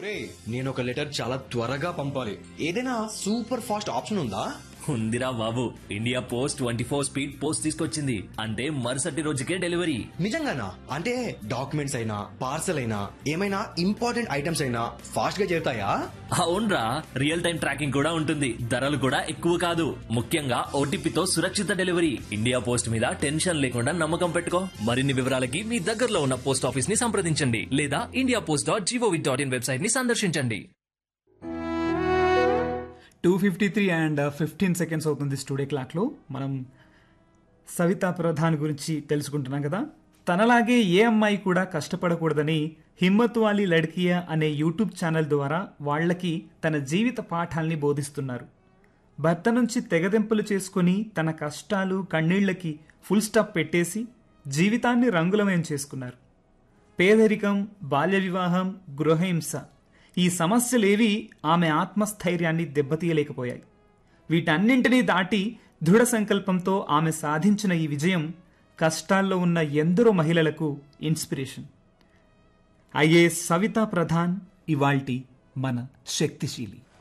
ఒరే నేను ఒక లెటర్ చాలా త్వరగా పంపాలి ఏదైనా సూపర్ ఫాస్ట్ ఆప్షన్ ఉందా ఉందిరా బాబు India post twenty four speed post తీసుకొచ్చింది అంటే మరుసటి రోజుకే డెలివరీ నిజంగానా అంటే డాక్యుమెంట్స్ అయినా పార్సల్ అయినా ఏమైనా ఇంపార్టెంట్ ఐటమ్స్ అయినా ఫాస్ట్ గా చేరుతాయా అవునరా రియల్ టైం ట్రాకింగ్ కూడా ఉంటుంది ధరలు కూడా ఎక్కువ కాదు ముఖ్యంగా ఓటీపీతో సురక్షిత డెలివరీ ఇండియా పోస్ట్ మీద టెన్షన్ లేకుండా నమ్మకం పెట్టుకో మరిన్ని వివరాలకి మీ దగ్గరలో ఉన్న పోస్ట్ ఆఫీస్ ని సంప్రదించండి లేదా India post dot gov dot in website ని సందర్శించండి two fifty three and fifteen seconds అవుతుంది స్టూడియో క్లాక్లో మనం సవితా ప్రధాన్ గురించి తెలుసుకుంటున్నాం కదా తనలాగే ఏ అమ్మాయి కూడా కష్టపడకూడదని హిమ్మత్ వాలీ లడ్కియా అనే యూట్యూబ్ ఛానల్ ద్వారా వాళ్ళకి తన జీవిత పాఠాల్ని బోధిస్తున్నారు భర్త నుంచి తెగదెంపులు చేసుకుని తన కష్టాలు కన్నీళ్లకి ఫుల్ స్టాప్ పెట్టేసి జీవితాన్ని రంగులమయం చేసుకున్నారు పేదరికం బాల్య వివాహం గృహహింస ఈ సమస్యలేవి ఆమె ఆత్మస్థైర్యాన్ని దెబ్బతీయలేకపోయాయి వీటన్నింటినీ దాటి దృఢ సంకల్పంతో ఆమె సాధించిన ఈ విజయం కష్టాల్లో ఉన్న ఎందరో మహిళలకు ఇన్స్పిరేషన్ ఐఏఎస్ సవితా ప్రధాన్ ఇవాల్టి మన శక్తిశీలి